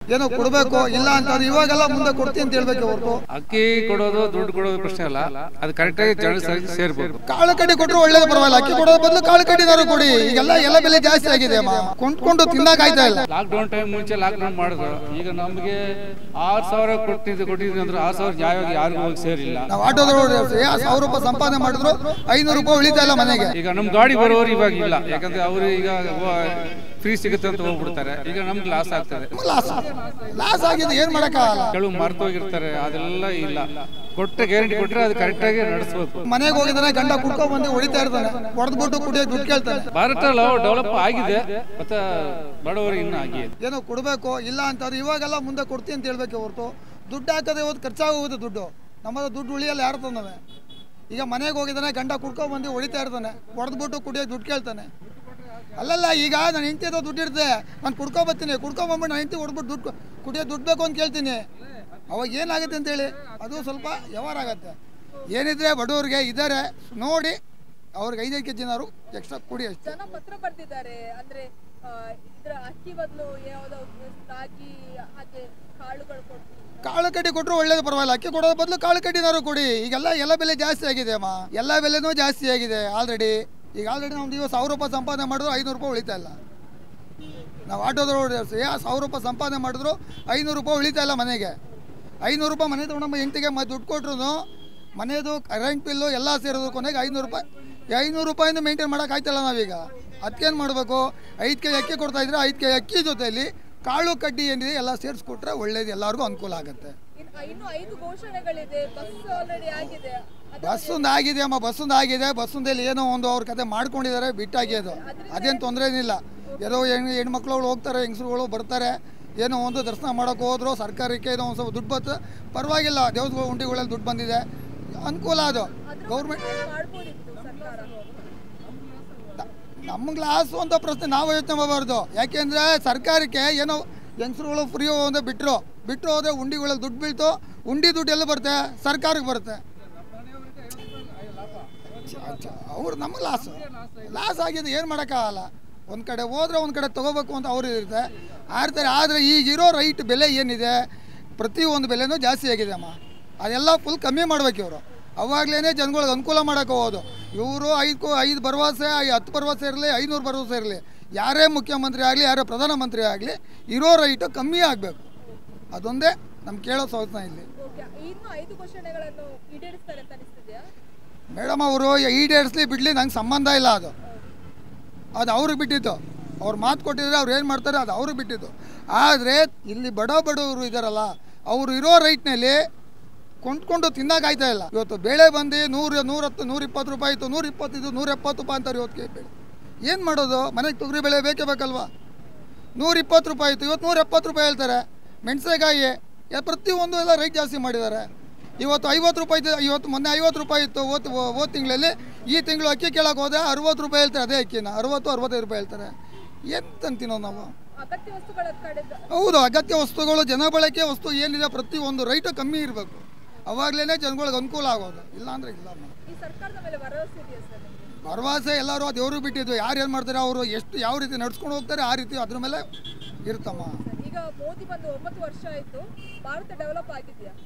ಏನೋ ಕೊಡಬೇಕು ಇಲ್ಲ ಅಂತಂದ್ರೆ ಇವಾಗೆಲ್ಲ ಮುಂದೆ ಕೊಡ್ತೀನಿ ಅಂತ ಹೇಳ್ಬೇಕು ಹೊರತು ಅಕ್ಕಿ ಕೊಡೋದು ದುಡ್ಡು ಕೊಡೋದು ಪ್ರಶ್ನೆ ಅಲ್ಲ ಅದು ಕರೆಕ್ಟಾಗಿ ಜನ ಸೇರ್ಬೇಕು ಕಾಳು ಕಡ್ಡಿ ಕೊಟ್ಟರು ಒಳ್ಳೇದು ಪರವಾಗಿಲ್ಲ ಅಕ್ಕಿ ಕೊಡೋದು ಬದಲು ಕಾಳು ಕಡ್ಡಿನಾರು ಕೊಡಿ ಈಗೆಲ್ಲ ಎಲ್ಲ ಬೆಲೆ ಜಾಸ್ತಿ ಆಗಿದೆ ಅಮ್ಮ ಕೊಂಡ್ಕೊಂಡು ತಿನ್ನಕ್ ಆಯ್ತಾ ಇಲ್ಲ ಲಾಕ್ಡೌನ್ ಟೈಮ್ ಮುಂಚೆ ಲಾಕ್ಡೌನ್ ಮಾಡಿದ್ರು ಈಗ ನಮಗೆ ಆರು ಸಾವಿರ ಕೊಟ್ಟಿದ್ದು ಕೊಟ್ಟಿದ್ವಿ ಅಂದ್ರೆ ಆರು ಸಾವಿರ ನ್ಯಾಯವಾಗಿ ಯಾರಿಗೂ ಹೋಗಿ ಸೇರಿಲ್ಲ ನಾವು ಆಟೋದವ್ರು ಸಾವಿರ ರೂಪಾಯಿ ಸಂಪಾದನೆ ಮಾಡಿದ್ರು ಐನೂರು ರೂಪಾಯಿ ಉಳಿತಾ ಇಲ್ಲ ಮನೆಗೆ ಈಗ ನಮ್ ಗಾಡಿ ಬರೋರು ಇವಾಗ ಇಲ್ಲ ಯಾಕಂದ್ರೆ ಅವರು ಈಗ ಫ್ರೀ ಸಿಗುತ್ತೆ ಅಂತ ಹೋಗ್ಬಿಡ್ತಾರೆ ಈಗ ನಮ್ಗೆ ಲಾಸ್ ಆಗ್ತದೆ ಲಾಸ್ ಲಾಸ್ ಆಗಿದೆ ಏನ್ ಮಾಡಕ್ಕಾಗಲ್ಲ ಕೆಲವು ಮರ್ತೋಗಿರ್ತಾರೆ ಅದೆಲ್ಲ ಇಲ್ಲ ಕೊಟ್ಟ ಗ್ಯಾರಂಟಿ ಕೊಟ್ರೆ ಅದು ಕರೆಕ್ಟಾಗಿ ನಡೆಸ್ಬೇಕು ಮನೆಗೆ ಹೋಗಿದ್ದಾನೆ ಗಂಡ ಕುಡ್ಕೊ ಬಂದು ಹೊಡಿತಾ ಇರ್ತಾನೆ ಹೊಡೆದ್ಬಿಟ್ಟು ಕುಡಿಯೋಕೆ ದುಡ್ಡು ಕೇಳ್ತಾನೆ ಭಾರತ ಡೆವಲಪ್ ಆಗಿದೆ ಮತ್ತೆ ಬಡವರಿಗೆ ಇನ್ನೂ ಆಗಿದೆ ಏನೋ ಕೊಡಬೇಕು ಇಲ್ಲ ಅಂತಂದ್ರೆ ಇವಾಗೆಲ್ಲ ಮುಂದೆ ಕೊಡ್ತೀನಿ ಅಂತ ಹೇಳ್ಬೇಕು ಹೊರತು ದುಡ್ಡು ಹಾಕೋದೇ ಹೋದ್ ಖರ್ಚಾಗೋಗುತ್ತೆ ದುಡ್ಡು ನಮ್ಮದು ದುಡ್ಡು ಉಳಿಯಲ್ಲ ಯಾರು ತಂದವೆ ಈಗ ಮನೆಗೆ ಹೋಗಿದ್ದಾನೆ ಗಂಡ ಕುಡ್ಕೊ ಬಂದು ಹೊಡಿತಾ ಇರ್ತಾನೆ ಹೊಡೆದ್ಬಿಟ್ಟು ಕುಡಿಯೋಕೆ ದುಡ್ಡು ಕೇಳ್ತಾನೆ ಅಲ್ಲಲ್ಲ ಈಗ ನಾನು ಹೆಂಡತಿ ಹತ್ರ ದುಡ್ಡು ಇರುತ್ತೆ ನಾನು ಕುಡ್ಕೊ ಬರ್ತೀನಿ ಕುಡ್ಕೊ ಬಂದ್ಬಿಟ್ಟು ನಾನು ಹೆಂಡತಿ ಹೊಡ್ಬಿಟ್ಟು ದುಡ್ಡು ಕುಡಿಯೋ ದುಡ್ಡು ಬೇಕು ಅಂತ ಕೇಳ್ತೀನಿ ಅವಾಗ ಏನಾಗುತ್ತೆ ಅಂತೇಳಿ ಅದು ಸ್ವಲ್ಪ ವ್ಯವಹಾರ ಆಗುತ್ತೆ ಏನಿದ್ರೆ ಬಡವರಿಗೆ ಇದ್ದಾರೆ ನೋಡಿ ಅವ್ರಿಗೆ ಐದೈದು ಕೆ ಜಿನಾರು ಎಕ್ಸ್ಟ್ರಾ ಕುಡಿ ಅಷ್ಟೇ ಜನ ಪತ್ರ ಬರ್ದಿದ್ದಾರೆ ಅಂದ್ರೆ ಆ, ಇದ್ರ ಅಕ್ಕಿ ಬದಲು ಯಾವ್ದೋ ರಾಗಿ ಹಾಗೆ ಕಾಳುಗಳು ಕೊಡ್ತೀವಿ ಕಾಳು ಕಡ್ಡಿ ಕೊಟ್ಟರು ಒಳ್ಳೇದು ಪರವಾಗಿಲ್ಲ ಅಕ್ಕಿ ಕೊಡೋದ್ರ ಬದಲು ಕಾಳು ಕಡ್ಡಿನಾರು ಕೊಡಿ ಈಗೆಲ್ಲ ಎಲ್ಲ ಬೆಲೆ ಜಾಸ್ತಿ ಆಗಿದೆ ಅಮ್ಮ ಎಲ್ಲ ಬೆಲೆನೂ ಜಾಸ್ತಿ ಆಗಿದೆ ಆಲ್ರೆಡಿ ಈಗ ಆಲ್ರೆಡಿ ನಮ್ದು ಇವಾಗ ಸಾವಿರ ರೂಪಾಯಿ ಸಂಪಾದನೆ ಮಾಡಿದ್ರು ಐನೂರು ರೂಪಾಯಿ ಉಳಿತಾ ಇಲ್ಲ ನಾವು ಆಟೋದವ್ರು ಯಾ ಸಾವಿರ ರೂಪಾಯಿ ಸಂಪಾದನೆ ಮಾಡಿದ್ರು ಐನೂರು ರೂಪಾಯಿ ಉಳಿತಾ ಇಲ್ಲ ಮನೆಗೆ ಐನೂರು ರೂಪಾಯಿ ಮನೆ ತೊಗೊಂಡು ಹೆಂಡತಿಗೆ ಮತ್ತೆ ದುಡ್ಡು ಕೊಟ್ರು ಮನೆಯದು ಕರೆಂಟ್ ಬಿಲ್ಲು ಎಲ್ಲ ಸೇರೋದು ಕೊನೆಗೆ ಐನೂರು ರೂಪಾಯಿ ಈ ಐನೂರು ರೂಪಾಯಿಂದ ಮೇಂಟೈನ್ ಮಾಡೋಕ್ಕಾಯ್ತಲ್ಲ ನಾವೀಗ ಅದಕ್ಕೇನು ಮಾಡಬೇಕು ಐದು ಕೆ ಜಿ ಅಕ್ಕಿ ಕೊಡ್ತಾ ಇದ್ರೆ ಐದು ಕೆ ಜಿ ಅಕ್ಕಿ ಜೊತೆಯಲ್ಲಿ ಕಾಳು ಕಡ್ಡಿ ಏನಿದೆ ಎಲ್ಲ ಸೇರಿಸ್ಕೊಟ್ರೆ ಒಳ್ಳೇದು ಎಲ್ಲರಿಗೂ ಅನುಕೂಲ ಆಗುತ್ತೆ ಇನ್ನು ಇನ್ನು ಐದು ಘೋಷಣೆಗಳಿದೆ ಬಸ್ ಆಲ್ರೆಡಿ ಆಗಿದೆ ಅದು ಬಸ್ಸೊಂದು ಆಗಿದೆ ಅಮ್ಮ ಬಸ್ಸೊಂದು ಆಗಿದೆ ಬಸ್ಸೊಂದಲ್ಲಿ ಏನೋ ಒಂದು ಅವ್ರ ಕತೆ ಮಾಡ್ಕೊಂಡಿದ್ದಾರೆ ಬಿಟ್ಟಾಗಿ ಅದು ಅದೇನು ತೊಂದರೆ ಏನಿಲ್ಲ ಏನೋ ಹೆಣ್ಣು ಹೆಣ್ಮಕ್ಳುಗಳು ಹೋಗ್ತಾರೆ ಹೆಂಗಸ್ರುಗಳು ಬರ್ತಾರೆ ಏನೋ ಒಂದು ದರ್ಶನ ಮಾಡೋಕೆ ಹೋದ್ರು ಸರ್ಕಾರಕ್ಕೆ ಏನೋ ಒಂದು ಸ್ವಲ್ಪ ದುಡ್ಡು ಬತ್ತು ಪರವಾಗಿಲ್ಲ ದೇವಸ್ಥಾನ ಉಂಡಿಗಳಲ್ಲಿ ದುಡ್ಡು ಬಂದಿದೆ ಅನುಕೂಲ ಅದು ಅದ್ರ ಗೌರ್ಮೆಂಟ್ ಬಗ್ಗೆ ಮಾಡ್ಬೋದಿತ್ತು ಸರ್ಕಾರ ನಮ್ಗೆ ಲಾಸು ಅಂತ ಪ್ರಶ್ನೆ ನಾವು ಯೋಚನೆ ಮಾಡಬಾರ್ದು ಯಾಕೆಂದರೆ ಸರ್ಕಾರಕ್ಕೆ ಏನೋ ಹೆಂಗಸ್ರುಗಳು ಫ್ರೀ ಹೋದ್ರೆ ಬಿಟ್ಟರು ಬಿಟ್ಟರು ಹೋದ್ರೆ ಉಂಡಿಗಳಲ್ಲಿ ದುಡ್ಡು ಬೀಳ್ತು ಉಂಡಿ ದುಡ್ಡು ಎಲ್ಲ ಬರುತ್ತೆ ಸರ್ಕಾರಕ್ಕೆ ಬರುತ್ತೆ ಅವ್ರು ನಮಗೆ ಲಾಸು ಲಾಸ್ ಆಗಿದೆ ಏನು ಮಾಡೋಕ್ಕಾಗಲ್ಲ ಒಂದು ಕಡೆ ಹೋದ್ರೆ ಒಂದು ಕಡೆ ತೊಗೋಬೇಕು ಅಂತ ಅವ್ರು ಇರುತ್ತೆ ಆಡ್ತಾರೆ ಆದರೆ ಈಗಿರೋ ರೈಟ್ ಬೆಲೆ ಏನಿದೆ ಪ್ರತಿಯೊಂದು ಬೆಲೆನೂ ಜಾಸ್ತಿ ಆಗಿದೆ ಅಮ್ಮ ಅದೆಲ್ಲ ಫುಲ್ ಕಮ್ಮಿ ಮಾಡ್ಬೇಕು ಇವರು ಅವಾಗಲೇ ಜನಗಳಿಗೆ ಅನುಕೂಲ ಮಾಡೋಕೆ ಹೋಗೋದು ಇವರು ಐದು ಐದು ಭರವಸೆ ಐ- ಹತ್ತು ಭರವಸೆ ಇರಲಿ ಐನೂರು ಭರವಸೆ ಇರಲಿ ಯಾರೇ ಮುಖ್ಯಮಂತ್ರಿ ಆಗಲಿ ಯಾರೇ ಪ್ರಧಾನಮಂತ್ರಿ ಆಗಲಿ ಇರೋ ರೈಟು ಕಮ್ಮಿ ಆಗಬೇಕು ಅದೊಂದೇ ನಮ್ಗೆ ಕೇಳೋ ಸೌತ್ನ ಇಲ್ಲಿ ಓಕೆ ಇನ್ನು ಐದು ಘೋಷಣೆಗಳನ್ನು ಈಡೇರಿಸ್ತಾರೆ ಅಂತ ಅನಿಸ್ತಿದ್ಯಾ ಮೇಡಮ್ ಅವರು ಈಡೇರಿಸ್ಲಿ ಬಿಡಲಿ ನಂಗೆ ಸಂಬಂಧ ಇಲ್ಲ ಅದು ಅದು ಅವ್ರಿಗೆ ಬಿಟ್ಟಿದ್ದು ಅವ್ರು ಮಾತು ಕೊಟ್ಟಿದ್ರೆ ಅವ್ರು ಏನು ಮಾಡ್ತಾರೆ ಅದು ಅವ್ರಿಗೆ ಬಿಟ್ಟಿದ್ದು ಆದರೆ ಇಲ್ಲಿ ಬಡ ಬಡವರು ಇದ್ದಾರಲ್ಲ ಅವರು ಇರೋ ರೈಟ್ನಲ್ಲಿ ಕೊಂಡ್ಕೊಂಡು ತಿನ್ನೋಕ್ಕಾಯ್ತಾ ಇಲ್ಲ ಇವತ್ತು ಬೇಳೆ ಬಂದು ನೂರು ನೂರತ್ತು ನೂರ ಇಪ್ಪತ್ತು ರೂಪಾಯಿ ಇತ್ತು ನೂರ ಇಪ್ಪತ್ತಿದ್ದು ನೂರ ಎಪ್ಪತ್ತು ರೂಪಾಯಿ ಅಂತಾರೆ ಇವತ್ತು ಕೆ ಬೇಳೆ ಏನು ಮಾಡೋದು ಮನೆಗೆ ತೊಗರಿ ಬೆಳೆ ಬೇಕೇ ಬೇಕಲ್ವಾ ನೂರ ಇಪ್ಪತ್ತು ರೂಪಾಯಿ ಇತ್ತು ಇವತ್ತು ನೂರ ಎಪ್ಪತ್ತು ರೂಪಾಯಿ ಹೇಳ್ತಾರೆ ಮೆಣಸಿನಕಾಯಿ ಪ್ರತಿಯೊಂದು ಎಲ್ಲ ರೈಟ್ ಜಾಸ್ತಿ ಮಾಡಿದ್ದಾರೆ ಇವತ್ತು ಐವತ್ತು ರೂಪಾಯಿ ಇತ್ತು ಇವತ್ತು ಮೊನ್ನೆ ಐವತ್ತು ರೂಪಾಯಿ ಇತ್ತು ಓದ್ ಓದ್ ತಿಂಗಳಲ್ಲಿ ಈ ತಿಂಗಳು ಅಕ್ಕಿ ಕೇಳಕ್ಕೆ ಹೋದ್ರೆ ಅರುವತ್ತು ರೂಪಾಯಿ ಹೇಳ್ತಾರೆ ಅದೇ ಅಕ್ಕಿನ ಅರುವತ್ತು ಅರವತ್ತೈದು ರೂಪಾಯಿ ಹೇಳ್ತಾರೆ ಎಂತಂತೀನೋ ನಾವು ಅಗತ್ಯ ವಸ್ತುಗಳ ಕಡೆ ಹೌದು ಅಗತ್ಯ ವಸ್ತುಗಳು ಜನ ಬಳಕೆ ವಸ್ತು ಏನಿದೆ ಪ್ರತಿಯೊಂದು ರೈಟು ಕಮ್ಮಿ ಇರಬೇಕು ಅವಾಗಲೇ ಜನಗಳಿಗೆ ಅನುಕೂಲ ಆಗೋದು ಇಲ್ಲಾಂದ್ರೆ ಇಲ್ಲ ಅಮ್ಮ. ಈ ಸರ್ಕಾರದ ಮೇಲೆ ಭರವಸೆ ಇದೆಯಾ ಸರ್ ನಿಮ್ಗೆ? ಭರವಸೆ ಎಲ್ಲರೂ ಅದು ದೇವ್ರಿಗೆ ಬಿಟ್ಟಿದ್ದು ಯಾರು ಏನು ಮಾಡ್ತಾರೆ ಅವರು ಎಷ್ಟು ಯಾವ ರೀತಿ ನಡ್ಸ್ಕೊಂಡು ಹೋಗ್ತಾರೆ ಆ ರೀತಿ ಅದ್ರ ಮೇಲೆ ಇರ್ತಮ್ಮ ಈಗ ಮೋದಿ ಬಂದು ಒಂಬತ್ತು ವರ್ಷ ಆಯ್ತು ಭಾರತ ಡೆವಲಪ್ ಆಗಿದೆಯಾ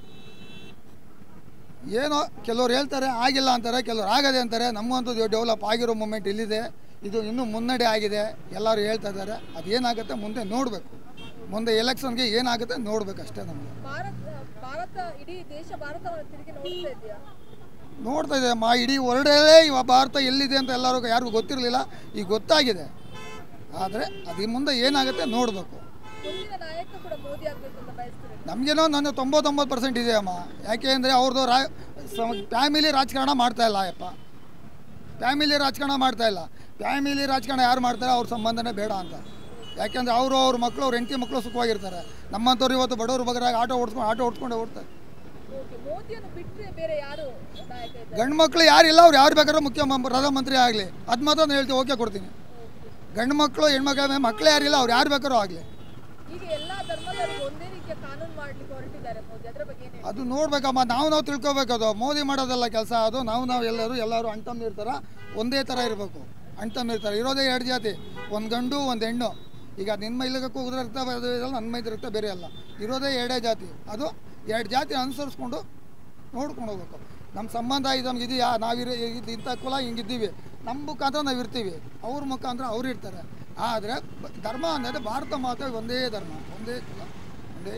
ಏನೋ ಕೆಲವ್ರು ಹೇಳ್ತಾರೆ ಆಗಿಲ್ಲ ಅಂತಾರೆ ಕೆಲವ್ರು ಆಗದೆ ಅಂತಾರೆ ನಮಗಂತೂ ಡೆವಲಪ್ ಆಗಿರೋ ಮೂಮೆಂಟ್ ಇಲ್ಲಿದೆ ಇದು ಇನ್ನೂ ಮುನ್ನಡೆ ಆಗಿದೆ ಎಲ್ಲರೂ ಹೇಳ್ತಾ ಇದ್ದಾರೆ ಅದೇನಾಗುತ್ತೆ ಮುಂದೆ ನೋಡಬೇಕು ಮುಂದೆ ಎಲೆಕ್ಷನ್ಗೆ ಏನಾಗುತ್ತೆ ನೋಡ್ಬೇಕು ಅಷ್ಟೇ ನಮಗೆ ಭಾರತ ಭಾರತ ಇಡೀ ದೇಶ ಭಾರತವನ್ನು ತಿರುಗಿ ನೋಡ್ತಾ ಇದೆಯಾ ನೋಡ್ತಾ ಇದೆ ಮಾ ಇಡೀ ಹೊರಡಲೇ ಇವ ಭಾರತ ಎಲ್ಲಿದೆ ಅಂತ ಎಲ್ಲರಿಗೂ ಯಾರಿಗೂ ಗೊತ್ತಿರಲಿಲ್ಲ ಈಗ ಗೊತ್ತಾಗಿದೆ ಆದರೆ ಅದ್ರ ಮುಂದೆ ಏನಾಗುತ್ತೆ ನೋಡಬೇಕು ಮುಂದಿನ ನಾಯಕ ಕೂಡ ಮೋದಿ ಆಗ್ಬೇಕು ಅಂತ ಬಯಸ್ತಾರೆ ನಮಗೇನೋ ನನ್ನ ತೊಂಬತ್ತೊಂಬತ್ತು ಪರ್ಸೆಂಟ್ ಇದೆ ಅಮ್ಮ ಯಾಕೆ ಅಂದರೆ ಅವ್ರದ್ದು ರಾ ಫ್ಯಾಮಿಲಿ ರಾಜಕಾರಣ ಮಾಡ್ತಾ ಇಲ್ಲ ಅಪ್ಪ ಫ್ಯಾಮಿಲಿ ರಾಜಕಾರಣ ಮಾಡ್ತಾ ಇಲ್ಲ ಫ್ಯಾಮಿಲಿ ರಾಜಕಾರಣ ಯಾರು ಮಾಡ್ತಾರೆ ಅವ್ರ ಸಂಬಂಧನೇ ಬೇಡ ಅಂತ ಯಾಕೆಂದರೆ ಅವರು ಅವ್ರ ಮಕ್ಕಳು ಅವ್ರ ಹೆಂಡತಿ ಮಕ್ಕಳು ಸುಖವಾಗಿರ್ತಾರೆ ನಮ್ಮಂಥವ್ರು ಇವತ್ತು ಬಡವರು ಬಗರಾಗ ಆಟೋ ಓಡಿಸ್ಕೊಂಡು ಆಟೋ ಓಡಿಸ್ಕೊಂಡೇ ಓಡ್ತಾರೆ ಓಕೆ ಮೋದಿಯನ್ನು ಬಿಟ್ಟರೆ ಬೇರೆ ಯಾರು ನಾಯಕ ಇದ್ದಾರೆ ಗಂಡು ಮಕ್ಕಳು ಯಾರಿಲ್ಲ ಅವ್ರು ಯಾರು ಬೇಕಾದ್ರೂ ಮುಖ್ಯ ಮ- ಪ್ರಧಾನಮಂತ್ರಿ ಆಗಲಿ ಅದು ಮಾತ್ರ ನಾನು ಹೇಳ್ತೀವಿ ಓಕೆ ಕೊಡ್ತೀನಿ ಗಂಡು ಮಕ್ಕಳು ಹೆಣ್ಮಕ್ಳ ಮಕ್ಕಳೇ ಯಾರಿಲ್ಲ ಅವ್ರು ಯಾರು ಬೇಕಾದ್ರೂ ಆಗಲಿ ಈಗ ಎಲ್ಲಾ ಧರ್ಮದವರಿಗೆ ಒಂದೇ ರೀತಿಯ ಕಾನೂನು ಮಾಡ್ಲಿಕ್ಕೆ ಹೊರಟಿದ್ದಾರೆ ಮೋದಿ ಅದ್ರ ಬಗ್ಗೆ ಏನ್ ಅದು ನೋಡ್ಬೇಕಮ್ಮ ನಾವು ನಾವು ತಿಳ್ಕೊಬೇಕು ಅದು ಮೋದಿ ಮಾಡೋದಲ್ಲ ಕೆಲಸ ಅದು ನಾವು ನಾವು ಎಲ್ಲರೂ ಎಲ್ಲರೂ ಅಣ್ತಮ್ಮ ಇರ್ತಾರ ಒಂದೇ ಥರ ಇರಬೇಕು ಅಣ್ತಮ್ಮ ಇರ್ತಾರೆ ಇರೋದೇ ಎರಡು ಜಾತಿ ಒಂದು ಗಂಡು ಒಂದು ಹೆಣ್ಣು ಈಗ ನಿನ್ನ ಮೈಲಿಗೆ ಕೂಗಿದ ರಕ್ತ ಅದು ಇದಲ್ಲ ನನ್ನ ಮೈದ ರಕ್ತ ಬೇರೆ ಅಲ್ಲ ಇರೋದೇ ಎರಡೇ ಜಾತಿ ಅದು ಎರಡು ಜಾತಿ ಅನುಸರಿಸ್ಕೊಂಡು ನೋಡ್ಕೊಂಡು ಹೋಗ್ಬೇಕು ನಮ್ಮ ಸಂಬಂಧ ಇದು ನಮ್ಗೆ ಇದೆಯಾ ನಾವಿರ ಇದು ಇಂಥ ಕುಲ ಹಿಂಗಿದ್ದೀವಿ ನಮ್ಮ ಮುಖಾಂತರ ನಾವು ಇರ್ತೀವಿ ಅವ್ರ ಮುಖಾಂತರ ಅವ್ರು ಇರ್ತಾರೆ ಆದರೆ ಧರ್ಮ ಅನ್ನೋದು ಭಾರತ ಮಾತ್ರ ಒಂದೇ ಧರ್ಮ ಒಂದೇ ಕುಲ ಒಂದೇ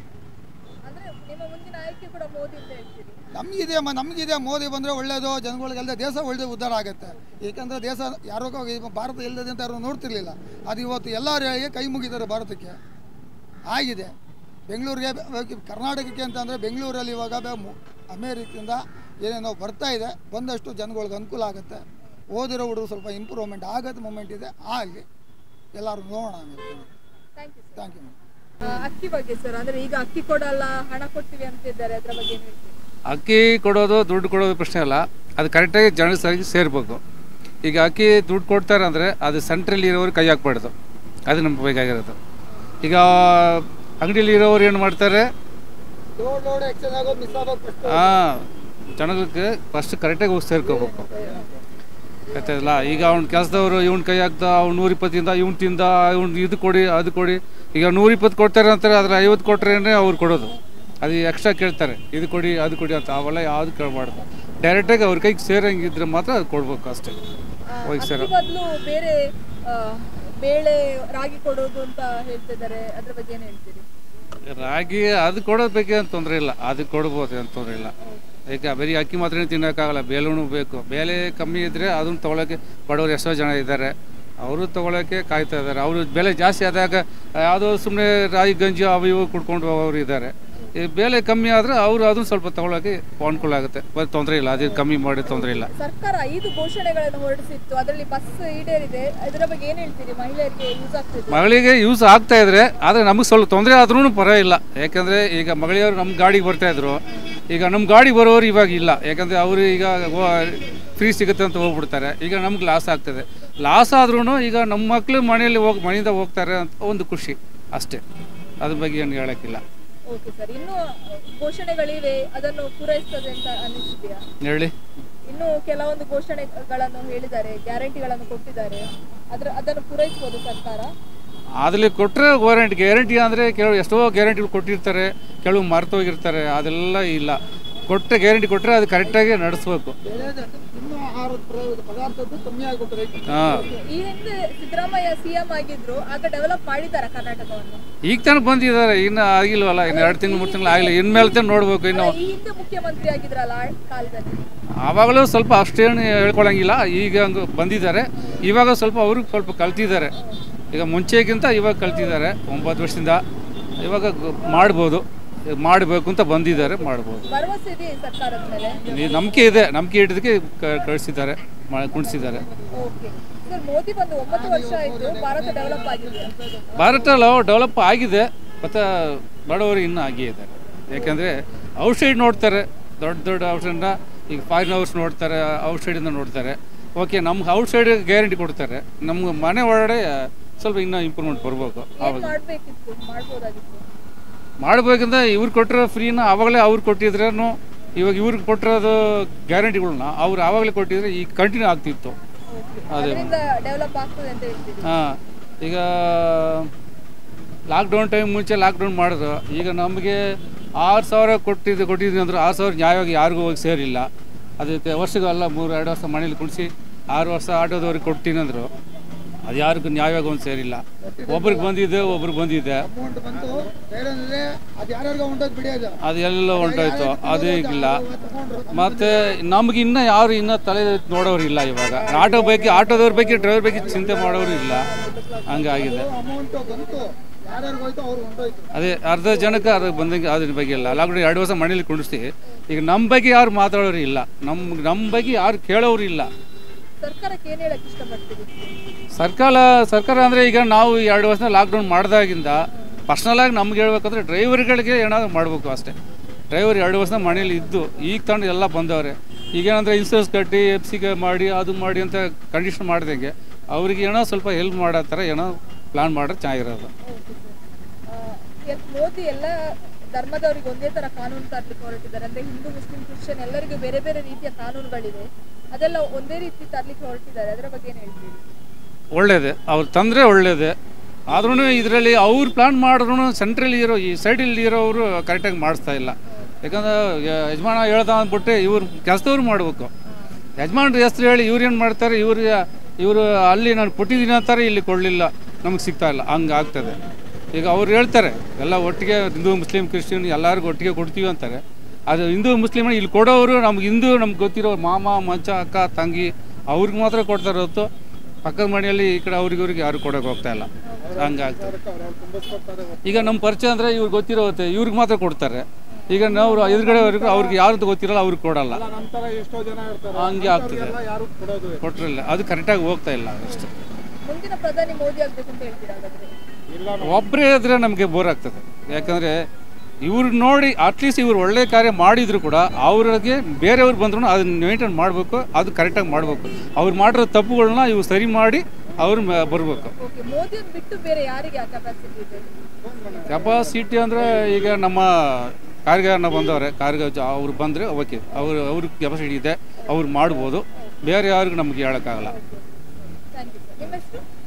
ಅಂದ್ರೆ ನಿಮ್ಮ ಮುಂದಿನ ಆಯ್ಕೆ ಕೂಡ ಮೋದಿ ಅಂತ ಹೇಳ್ತೀರಿ ನಮಗಿದೆ ಮ ನಮಗಿದೆ ಮೋದಿ ಬಂದರೆ ಒಳ್ಳೆಯದು ಜನಗಳಿಗೆಲ್ಲ ದೇಶ ಒಳ್ಳೆ ಉದ್ಧಾರ ಆಗುತ್ತೆ ಏಕೆಂದರೆ ದೇಶ ಯಾರೋ ಕ- ಭಾರತ ಇಲ್ಲದೆ ಅಂತ ಯಾರು ನೋಡ್ತಿರ್ಲಿಲ್ಲ ಅದು ಇವತ್ತು ಎಲ್ಲರೂ ಹೇಳಿ ಕೈ ಮುಗಿತಾರೆ ಭಾರತಕ್ಕೆ ಆಗಿದೆ ಬೆಂಗಳೂರಿಗೆ ಬ- ಕರ್ನಾಟಕಕ್ಕೆ ಅಂತಂದರೆ ಬೆಂಗಳೂರಲ್ಲಿ ಇವಾಗ ಬೆ- ಮು- ಅಮೇರಿಕದಿಂದ ಏನೇನೋ ಬರ್ತಾ ಇದೆ ಬಂದಷ್ಟು ಜನಗಳಿಗೆ ಅನುಕೂಲ ಆಗುತ್ತೆ ಓದಿರೋ ಹುಡುಗರು ಸ್ವಲ್ಪ ಇಂಪ್ರೂವ್ಮೆಂಟ್ ಆಗೋದು ಮೂಮೆಂಟ್ ಇದೆ ಆಗಲಿ ಎಲ್ಲರೂ ನೋಡೋಣ ಥ್ಯಾಂಕ್ ಯು ಥ್ಯಾಂಕ್ ಯು ಅಕ್ಕಿ ಬಗ್ಗೆ ಸರ್ ಅಂದ್ರೆ ಈಗ ಅಕ್ಕಿ ಕೊಡಲ್ಲ ಹಣ ಕೊಡ್ತೀವಿ ಅಂತಿದ್ದಾರೆ ಅದ್ರ ಬಗ್ಗೆ ಏನ್ ಹೇಳ್ತೀರಿ ಅಕ್ಕಿ ಕೊಡೋದು ದುಡ್ಡು ಕೊಡೋದು ಪ್ರಶ್ನೆ ಅಲ್ಲ ಅದು ಕರೆಕ್ಟಾಗಿ ಜನ ಸರಿಗೆ ಸೇರ್ಬೇಕು ಈಗ ಅಕ್ಕಿ ದುಡ್ಡು ಕೊಡ್ತಾರೆ ಅಂದರೆ ಅದು ಸೆಂಟ್ರಲ್ಲಿ ಇರೋರು ಕೈ ಹಾಕ್ಬಾರ್ದು ಅದು ನಮ್ಗೆ ಬೇಕಾಗಿರೋದು ಈಗ ಅಂಗಡಿಯಲ್ಲಿ ಇರೋರು ಏನು ಮಾಡ್ತಾರೆ ಲೋಡ್ ಲೋಡ್ ಎಕ್ಸ್ಚೇಂಜ್ ಆಗೋದು ಮಿಸ್ ಆಗೋದು ಫಸ್ಟ್ ಹಾಂ ಜನಗಳಿಗೆ ಫಸ್ಟ್ ಕರೆಕ್ಟಾಗಿ ಹೋಗಿ ಸೇರ್ಕೋಬೇಕು ಆಯ್ತಲ್ಲ ಈಗ ಅವ್ನ ಕೆಲಸದವರು ಇವ್ನ ಕೈ ಹಾಕ್ದ ಅವ್ನು ನೂರಿಪ್ಪತ್ತಿಂದ ಇವ್ನು ತಿಂದ ಇವ್ನು ಇದು ಕೊಡಿ ಅದು ಕೊಡಿ ಈಗ ನೂರಿಪ್ಪತ್ತು ಕೊಡ್ತಾರೆ ಅಂತಾರೆ ಅದ್ರ ಐವತ್ತು ಕೊಟ್ರೇನೆ ಅವ್ರು ಕೊಡೋದು ಅದು ಎಕ್ಸ್ಟ್ರಾ ಕೇಳ್ತಾರೆ ಇದು ಕೊಡಿ ಅದು ಕೊಡಿ ಅಂತ ಅವೆಲ್ಲ ಯಾವುದು ಕೇಳಬಾರ್ದು ಡೈರೆಕ್ಟಾಗಿ ಅವ್ರ ಕೈಗೆ ಸೇರಂಗಿದ್ರೆ ಮಾತ್ರ ಅದು ಕೊಡ್ಬೇಕು ಅಷ್ಟೇ ಆ, ಹೋಗಿ ಸೇರೋ ಅಕ್ಕಿ ಬದಲು ಬೇರೆ ಆ, ಬೇಳೆ ರಾಗಿ ಕೊಡೋದು ಅಂತ ಹೇಳ್ತಿದ್ದಾರೆ ಅದ್ರ ಬಗ್ಗೆ ಏನ್ ಹೇಳ್ತೀರಿ ರಾಗಿ ಅದು ಕೊಡೋದು ಬೇಕೇ ಅಂತ ತೊಂದರೆ ಇಲ್ಲ ಅದು ಕೊಡ್ಬೋದು ಅಂತ ತೊಂದರೆ ಇಲ್ಲ ಈಗ ಬರೀ ಅಕ್ಕಿ ಮಾತ್ರ ತಿನ್ನೋಕ್ಕಾಗಲ್ಲ ಬೇಳೆನೂ ಬೇಕು ಬೇಳೆ ಕಮ್ಮಿ ಇದ್ದರೆ ಅದನ್ನು ತೊಗೊಳಕ್ಕೆ ಬಡವರು ಎಷ್ಟೋ ಜನ ಇದ್ದಾರೆ ಅವರು ತೊಗೊಳಕ್ಕೆ ಕಾಯ್ತಾ ಇದ್ದಾರೆ ಅವರು ಬೆಲೆ ಜಾಸ್ತಿ ಆದಾಗ ಯಾವುದೋ ಸುಮ್ಮನೆ ರಾಗಿ ಗಂಜಿ ಅವು ಇವು ಕುಡ್ಕೊಂಡು ಹೋಗೋರು ಇದ್ದಾರೆ ಈ ಬೆಲೆ ಕಮ್ಮಿ ಆದರೆ ಅವರು ಅದನ್ನು ಸ್ವಲ್ಪ ತೊಗೊಳಕ್ಕೆ ಅನುಕೂಲ ಆಗುತ್ತೆ ಬರೀ ತೊಂದರೆ ಇಲ್ಲ ಅದೇ ಕಮ್ಮಿ ಮಾಡಿ ತೊಂದರೆ ಇಲ್ಲ ಸರ್ಕಾರ ಐದು ಘೋಷಣೆಗಳನ್ನು ಹೊರಡಿಸಿತ್ತು ಅದರಲ್ಲಿ ಬಸ್ ಈಡೇರಿದೆ ಇದರ ಬಗ್ಗೆ ಏನ್ ಹೇಳ್ತೀರಿ ಮಹಿಳೆಯರಿಗೆ ಯೂಸ್ ಆಗ್ತಿದೆ ಮಗಳಿಗೆ ಯೂಸ್ ಆಗ್ತಾ ಇದ್ರೆ ಆದರೆ ನಮಗೆ ಸ್ವಲ್ಪ ತೊಂದರೆ ಆದ್ರೂ ಪರವಾಗಿಲ್ಲ ಯಾಕಂದರೆ ಈಗ ಮಗಳಿಯವರು ನಮ್ಮ ಗಾಡಿಗೆ ಬರ್ತಾ ಇದ್ರು ಈಗ ನಮ್ಮ ಗಾಡಿ ಬರೋರು ಇವಾಗ ಇಲ್ಲ ಯಾಕಂದರೆ ಅವರು ಈಗ ಫ್ರೀ ಸಿಗುತ್ತೆ ಅಂತ ಹೋಗ್ಬಿಡ್ತಾರೆ ಈಗ ನಮ್ಗೆ ಲಾಸ್ ಆಗ್ತದೆ ಲಾಸ್ ಆದ್ರೂ ಈಗ ನಮ್ಮ ಮಕ್ಕಳು ಮನೆಯಲ್ಲಿ ಹೋಗಿ ಮನೆಯಿಂದ ಹೋಗ್ತಾರೆ ಅಂತ ಒಂದು ಖುಷಿ ಅಷ್ಟೇ ಅದ್ರ ಬಗ್ಗೆ ಏನು ಹೇಳೋಕ್ಕಿಲ್ಲ ಓಕೆ ಸರ್ ಇನ್ನು ಘೋಷಣೆಗಳಿವೆ ಅದನ್ನು ಪೂರೈಸ್ತದೆ ಅಂತ ಅನಿಸಿದೆಯಾ ಹೇಳಿ ಇನ್ನು ಕೆಲವೊಂದು ಘೋಷಣೆಗಳನ್ನು ಹೇಳಿದ್ದಾರೆ ಗ್ಯಾರಂಟಿಗಳನ್ನು ಕೊಟ್ಟಿದ್ದಾರೆ ಅದ್ರ ಅದನ್ನು ಪೂರೈಸಬಹುದು ಸರ್ಕಾರ ಅದ್ರಲ್ಲಿ ಕೊಟ್ಟರೆ ಗ್ಯಾರಂಟಿ ಗ್ಯಾರಂಟಿ ಅಂದರೆ ಕೆಲವು ಎಷ್ಟೋ ಗ್ಯಾರಂಟಿಗಳು ಕೊಟ್ಟಿರ್ತಾರೆ ಕೆಲವು ಮರ್ತೋಗಿರ್ತಾರೆ ಅದೆಲ್ಲ ಇಲ್ಲ ಕೊಟ್ಟರೆ ಗ್ಯಾರಂಟಿ ಕೊಟ್ಟರೆ ಅದು ಕರೆಕ್ಟಾಗಿ ನಡೆಸ್ಬೇಕು ಇನ್ನೂ ಆಹಾರದ ಪ್ರ- ಪದಾರ್ಥದ್ದು ಕಮ್ಮಿ ಆಗಿಬಿಟ್ಟು ರೈತರಿಗೆ ಹಾಂ ಈ ಹಿಂದೆ ಸಿದ್ದರಾಮಯ್ಯ ಸಿಎಂ ಆಗಿದ್ರು ಆಗ ಡೆವಲಪ್ ಮಾಡಿದ್ದಾರೆ ಕರ್ನಾಟಕವನ್ನು ಈಗ ತನಕ ಬಂದಿದ್ದಾರೆ ಇನ್ನು ಆಗಿಲ್ವಲ್ಲ ಇನ್ನು ಎರಡು ತಿಂಗಳು ಮೂರು ತಿಂಗಳು ಆಗಿಲ್ಲ ಇನ್ಮೇಲೆ ತಾನೇ ನೋಡ್ಬೇಕು ಇನ್ನು ಈ ಹಿಂದೆ ಮುಖ್ಯಮಂತ್ರಿ ಆಗಿದ್ರಲ್ಲ ಆ ಕಾಲದಲ್ಲಿ ಆವಾಗಲೂ ಸ್ವಲ್ಪ ಅಷ್ಟೇನು ಹೇಳ್ಕೊಳಂಗಿಲ್ಲ ಈಗ ಹಂಗೆ ಬಂದಿದ್ದಾರೆ ಇವಾಗ ಸ್ವಲ್ಪ ಅವರು ಸ್ವಲ್ಪ ಕಲ್ತಿದ್ದಾರೆ ಈಗ ಮುಂಚೆಗಿಂತ ಇವಾಗ ಕಲ್ತಿದ್ದಾರೆ ಒಂಬತ್ತು ವರ್ಷದಿಂದ ಇವಾಗ ಗ- ಮಾಡ್ಬೋದು ಮಾಡಬೇಕು ಅಂತ ಬಂದಿದ್ದಾರೆ ಮಾಡ್ಬೋದು ಭರವಸೆ ಇದೆ ಈ ಸರ್ಕಾರದ ಮೇಲೆ ಈ ನಂಬಿಕೆ ಇದೆ ನಂಬಿಕೆ ಇಡೋದಕ್ಕೆ ಕಳಿಸಿದ್ದಾರೆ ಕುಣಿಸಿದ್ದಾರೆ ಓಕೆ ಸರ್ ಮೋದಿ ಬಂದು ಒಂಬತ್ತು ವರ್ಷ ಆಯ್ತು ಭಾರತ ಡೆವಲಪ್ ಆಗಿದೆ ಭಾರತ ಡೆವಲಪ್ ಆಗಿದೆ ಮತ್ತು ಬಡವರು ಇನ್ನೂ ಆಗೇ ಇದ್ದಾರೆ ಯಾಕೆಂದರೆ ಔಟ್ಸೈಡ್ ನೋಡ್ತಾರೆ ದೊಡ್ಡ ದೊಡ್ಡ ಔಟ್ಸೈಡ್ನ ಈಗ ಫಾರಿನ್ ಹೌಸ್ ನೋಡ್ತಾರೆ ಔಟ್ಸೈಡಿಂದ ನೋಡ್ತಾರೆ ಓಕೆ ನಮ್ಗೆ ಔಟ್ಸೈಡ್ ಗ್ಯಾರಂಟಿ ಕೊಡ್ತಾರೆ ನಮ್ಗೆ ಮನೆ ಒಳಗಡೆ ಸ್ವಲ್ಪ ಇನ್ನೂ ಇಂಪ್ರೂವ್ಮೆಂಟ್ ಬರಬೇಕು ಏನ್ ಆವಾಗ ಮಾಡ್ಬೇಕಿತ್ತು ಮಾಡ್ಬೋದಾಗಿತ್ತು ಮಾಡಬೇಕಂದ್ರೆ ಇವ್ರು ಕೊಟ್ಟಿರೋ ಫ್ರೀನ ಆವಾಗಲೇ ಅವ್ರು ಕೊಟ್ಟಿದ್ರೇನು ಇವಾಗ ಇವ್ರಿಗೆ ಕೊಟ್ಟಿರೋದು ಗ್ಯಾರಂಟಿಗಳನ್ನ ಅವ್ರು ಆವಾಗಲೇ ಕೊಟ್ಟಿದ್ರೆ ಈಗ ಕಂಟಿನ್ಯೂ ಆಗ್ತಿತ್ತು ಅದೇ ಅದರಿಂದ ಡೆವಲಪ್ ಆಗ್ತದೆ ಅಂತ ಹೇಳ್ತೀವಿ ಹಾಂ ಈಗ ಲಾಕ್ಡೌನ್ ಟೈಮ್ ಮುಂಚೆ ಲಾಕ್ಡೌನ್ ಮಾಡಿದ್ರು ಈಗ ನಮಗೆ ಆರು ಸಾವಿರ ಕೊಟ್ಟಿದ್ದು ಕೊಟ್ಟಿದ್ವಿ ಅಂದ್ರೆ ಆರು ಸಾವಿರ ನ್ಯಾಯವಾಗಿ ಯಾರಿಗೂ ಹೋಗಿ ಸೇರಿಲ್ಲ ಅದಕ್ಕೆ ವರ್ಷಗಲ್ಲ ಮೂರು ಎರಡು ವರ್ಷ ಮನೇಲಿ ಕುಣಿಸಿ ಆರು ವರ್ಷ ಆಟೋದವ್ರಿಗೆ ಕೊಡ್ತೀನಿ ಅಂದರು ಅದು ಯಾರಿಗೂ ನ್ಯಾಯವಾಗಿ ಒಂದು ಸೇರಿಲ್ಲ ಒಬ್ರಿಗೆ ಬಂದಿದೆ ಒಬ್ರಿಗೆ ಬಂದಿದೆ ಅಮೌಂಟ್ ಬಂತು ಬೇರೆ ಅಂದ್ರೆ ಅದು ಯಾರ್ಯಾರಿಗ ಹೊಂಟೋದು ಬಿಡಿಯೋದು ಅದು ಎಲ್ಲ ಹೊಂಟೋಯ್ತು ಅದು ಈಗಿಲ್ಲ ಮತ್ತು ನಮ್ಗೆ ಇನ್ನೂ ಯಾರು ಇನ್ನೂ ತಲೆ ನೋಡೋರು ಇಲ್ಲ ಇವಾಗ ಆಟೋ ಬಗ್ಗೆ ಆಟೋದವ್ರ ಬಗ್ಗೆ ಡ್ರೈವರ್ ಬಗ್ಗೆ ಚಿಂತೆ ಮಾಡೋರು ಇಲ್ಲ ಹಂಗಾಗಿದೆ ಅಮೌಂಟ್ ಬಂತು ಯಾರ್ಯಾರಿಗೆ ಹೋಯ್ತು ಅವ್ರು ಹೊಂಟೋಯ್ತು ಅದೇ ಅರ್ಧ ಜನಕ್ಕೆ ಅದ್ರ ಬಂದಂಗೆ ಅದ್ರ ಬಗ್ಗೆ ಇಲ್ಲ ಲಾಕ್ಡೌನ್ ಎರಡು ವರ್ಷ ಮನೇಲಿ ಕುಣಿಸ್ತಿ ಈಗ ನಮ್ಮ ಬಗ್ಗೆ ಯಾರು ಮಾತಾಡೋರು ಇಲ್ಲ ನಮ್ಮ ನಮ್ಮ ಬಗ್ಗೆ ಯಾರು ಕೇಳೋರು ಇಲ್ಲ ಸರ್ಕಾರಕ್ಕೆ ಏನ್ ಹೇಳಕ್ ಇಷ್ಟಪಡ್ತೀವಿ ಸರ್ಕಾರ ಸರ್ಕಾರ ಅಂದರೆ ಈಗ ನಾವು ಎರಡು ವರ್ಷ ಲಾಕ್ಡೌನ್ ಮಾಡಿದಾಗಿಂದ ಪರ್ಸ್ನಲಾಗಿ ನಮ್ಗೆ ಹೇಳ್ಬೇಕಂದ್ರೆ ಡ್ರೈವರ್ಗಳಿಗೆ ಏನಾದರೂ ಮಾಡಬೇಕು ಅಷ್ಟೇ ಡ್ರೈವರ್ ಎರಡು ವರ್ಷ ಮನೇಲಿ ಇದ್ದು ಈಗ ತಂದು ಎಲ್ಲ ಬಂದವ್ರೆ ಈಗೇನಂದ್ರೆ ಇನ್ಸೂರೆನ್ಸ್ ಕಟ್ಟಿ ಎಫ್ ಸಿಗೆ ಮಾಡಿ ಅದು ಮಾಡಿ ಅಂತ ಕಂಡೀಷನ್ ಮಾಡ್ದಂಗೆ ಅವ್ರಿಗೆ ಏನೋ ಸ್ವಲ್ಪ ಹೆಲ್ಪ್ ಮಾಡೋ ಥರ ಏನೋ ಪ್ಲಾನ್ ಮಾಡಿದ್ರೆ ಚೆನ್ನಾಗಿರೋದು ಆ, ಎಲ್- ಮೋದಿ ಎಲ್ಲ ಧರ್ಮದವರಿಗೆ ಒಂದೇ ತರ ಕಾನೂನು ತರ್ಲಿಕ್ಕೆ ಹೊರಟಿದ್ದಾರೆ ಅಂದ್ರೆ ಹಿಂದೂ ಮುಸ್ಲಿಂ ಕ್ರಿಶ್ಚಿಯನ್ ಎಲ್ಲರಿಗೂ ಬೇರೆ ಬೇರೆ ರೀತಿಯ ಕಾನೂನುಗಳಿವೆ ಅದೆಲ್ಲ ಒಂದೇ ರೀತಿ ತರ್ಲಿಕ್ಕೆ ಹೊರಟಿದ್ದಾರೆ ಅದರ ಬಗ್ಗೆ ಏನ್ ಹೇಳ್ತೀವಿ ಒಳ್ಳೇದೇ ಅವ್ರು ತಂದರೆ ಒಳ್ಳೇದೇ ಆದ್ರೂ ಇದರಲ್ಲಿ ಅವ್ರು ಪ್ಲಾನ್ ಮಾಡಿದ್ರು ಸೆಂಟ್ರಲ್ಲಿ ಇರೋ ಈ ಸೈಡಲ್ಲಿ ಇರೋರು ಕರೆಕ್ಟಾಗಿ ಮಾಡಿಸ್ತಾ ಇಲ್ಲ ಯಾಕಂದ್ರೆ ಯ- ಯಜಮಾನ ಹೇಳ್ದ ಅಂದ್ಬಿಟ್ಟು ಇವ್ರು ಕೆಲಸದವ್ರು ಮಾಡಬೇಕು ಯಜಮಾನ್ರ ಹೆಸ್ರು ಹೇಳಿ ಇವ್ರು ಏನು ಮಾಡ್ತಾರೆ ಇವ್ರು ಇವರು ಅಲ್ಲಿ ನಾನು ಕೊಟ್ಟಿದ್ದೀನಿ ಅಂತಾರೆ ಇಲ್ಲಿ ಕೊಡಲಿಲ್ಲ ನಮಗೆ ಸಿಗ್ತಾ ಇಲ್ಲ ಹಂಗೆ ಆಗ್ತದೆ ಈಗ ಅವ್ರು ಹೇಳ್ತಾರೆ ಎಲ್ಲ ಒಟ್ಟಿಗೆ ಹಿಂದೂ ಮುಸ್ಲಿಂ ಕ್ರಿಶ್ಚಿಯನ್ ಎಲ್ಲರಿಗೂ ಒಟ್ಟಿಗೆ ಕೊಡ್ತೀವಿ ಅಂತಾರೆ ಅದು ಹಿಂದೂ ಮುಸ್ಲಿಮ್ ಇಲ್ಲಿ ಕೊಡೋರು ನಮ್ಗೆ ಹಿಂದೂ ನಮ್ಗೆ ಗೊತ್ತಿರೋ ಮಾಮ ಮಚ್ಚ ಅಕ್ಕ ತಂಗಿ ಅವ್ರಿಗೆ ಮಾತ್ರ ಕೊಡ್ತಾರೆ ಹೊರತು ಪಕ್ಕದ ಮನೆಯಲ್ಲಿ ಈ ಕಡೆ ಅವ್ರಿಗೆ ಇವ್ರಿಗೆ ಯಾರು ಕೊಡೋಕೆ ಹೋಗ್ತಾ ಇಲ್ಲ ಹಂಗಾಗ್ತದೆ ಈಗ ನಮ್ಮ ಪರಿಚಯ ಅಂದರೆ ಇವ್ರಿಗೆ ಗೊತ್ತಿರೋತ್ತೆ ಇವ್ರಿಗೆ ಮಾತ್ರ ಕೊಡ್ತಾರೆ ಈಗ ನಾವು ಎದುರುಗಡೆವರೆಗೂ ಅವ್ರಿಗೆ ಯಾರ್ದು ಗೊತ್ತಿರಲ್ಲ ಅವ್ರಿಗೆ ಕೊಡಲ್ಲ ನಂತರ ಎಷ್ಟೋ ಜನ ಇರ್ತಾರೆ ಹಂಗೆ ಆಗ್ತದೆ ಯಾರು ಕೊಡೋದು ಕೊಟ್ಟರಿಲ್ಲ ಅದು ಕರೆಕ್ಟಾಗಿ ಹೋಗ್ತಾ ಇಲ್ಲ ಅಷ್ಟೇ ಮುಂದಿನ ಪ್ರಧಾನಿ ಮೋದಿ ಆಗ್ಬೇಕು ಅಂತ ಹೇಳ್ತೀರಾ ಹಾಗಾದ್ರೆ ಇಲ್ಲ ಒಬ್ಬರೇ ಇದ್ರೆ ನಮಗೆ ಬೋರ್ ಆಗ್ತದೆ ಯಾಕಂದರೆ ಇವ್ರು ನೋಡಿ ಅಟ್ಲೀಸ್ಟ್ ಇವ್ರು ಒಳ್ಳೆ ಕಾರ್ಯ ಮಾಡಿದ್ರು ಕೂಡ ಅವ್ರಿಗೆ ಬೇರೆಯವ್ರು ಬಂದ್ರು ಅದನ್ನ ಮೇಂಟೈನ್ ಮಾಡಬೇಕು ಅದು ಕರೆಕ್ಟಾಗಿ ಮಾಡಬೇಕು ಅವ್ರು ಮಾಡಿರೋ ತಪ್ಪುಗಳನ್ನ ಇವ್ರು ಸರಿ ಮಾಡಿ ಅವ್ರು ಮ- ಬರ್ಬೇಕು ಓಕೆ ಮೋದಿಯನ್ನು ಬಿಟ್ಟು ಬೇರೆ ಯಾರಿಗೆ ಆ ಕೆಪಾಸಿಟಿ ಇದೆ ಕೆಪಾಸಿಟಿ ಅಂದರೆ ಈಗ ನಮ್ಮ ಕಾರ್ಗಾರನ ಬಂದವ್ರೆ ಕಾರ್ಗ ಅವ್ರು ಬಂದರೆ ಓಕೆ ಅವರು ಅವ್ರಿಗೆ ಕೆಪಾಸಿಟಿ ಇದೆ ಅವ್ರು ಮಾಡ್ಬೋದು ಬೇರೆ ಯಾರಿಗೂ ನಮಗೆ ಹೇಳೋಕ್ಕಾಗಲ್ಲ ಥ್ಯಾಂಕ್ ಯು ಸರ್ ನಿಮ್ಮ ಹೆಸರು